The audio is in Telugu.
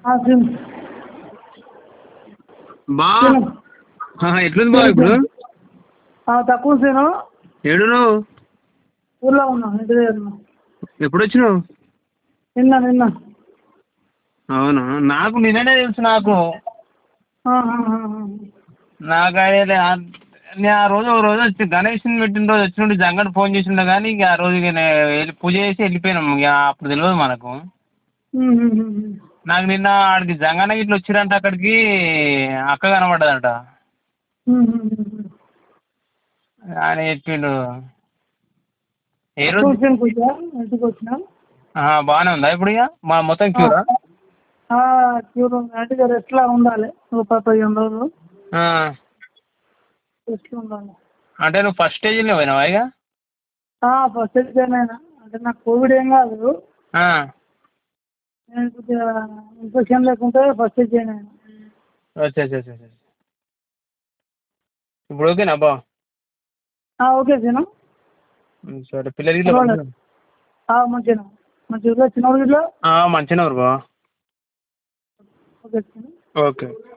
సిమ్ బా సిమ్ ఆహా, ఎట్లుంది బా ఇప్పుడు తక్కువ సీను ఏడు నువ్వు ఊర్లో ఉన్నా ఇంటి దగ్గర ఉన్నా ఎప్పుడు వచ్చినావు నిన్న నిన్న అవునా నాకు నిన్ననే తెలుసు నాకు ఆ, ఆ, ఆ, ఆ. నాకు ఐడియా లే. ఆ- నేను ఆ రోజు ఒక రోజు వచ్చి గణేష్ పెట్టిన రోజు వచ్చినట్టు జంగన్ ఫోన్ చేసిండే కానీ ఇక ఆ రోజు ఇక నేను వెళ్ళి పూజ చేసి వెళ్ళిపోయినాం ఇక అప్పుడు తెలియదు మనకు ఉమ్, ఉమ్, ఉమ్, ఉమ్. నాకు నిన్న ఆడికి జంగన్న ఇట్లా వచ్చిరంట అక్కడికి అక్క కనబడ్డదంట ఉమ్, ఉమ్, ఉమ్, ఉమ్. ఆయన చెప్పిండు ఏ తక్కువ రోజు సీన్కి వచ్చా ఇంటికి వచ్చినా ఆహా, బాగానే ఉందా ఇప్పుడు ఇక మా మొత్తం క్యూరా క్యూర్ ఉంది అంటే ఇక రెస్ట్లో ఉండాలి ఒక పది పదిహేను రోజులు ఆ. రెస్ట్లో ఉండాలి అంటే నువ్వు ఫస్ట్ స్టేజ్లో పోయినావా ఇక ఫస్ట్ ఎయిడ్ జాయిన్ అయినా అంటే నాకు కోవిడ్ ఏం కాదు ఆ. నేను కొద్దిగా ఇన్ఫెక్షన్ లేకుంటే ఫస్ట్ ఎయిడ్ జాయిన్ అయినా అచ్చా అచ్చా అచ్చా అచ్చా. ఇప్పుడు ఓకేనా బా ఓకే సీను ఉమ్, సరే పిల్లలు ఇట్లా పర్వాలేదు. మంచిగా మంచిగా చిన్నవాడు ఇట్లా మంచిగా ఉన్నారు బా ఓకే సీను ఓకే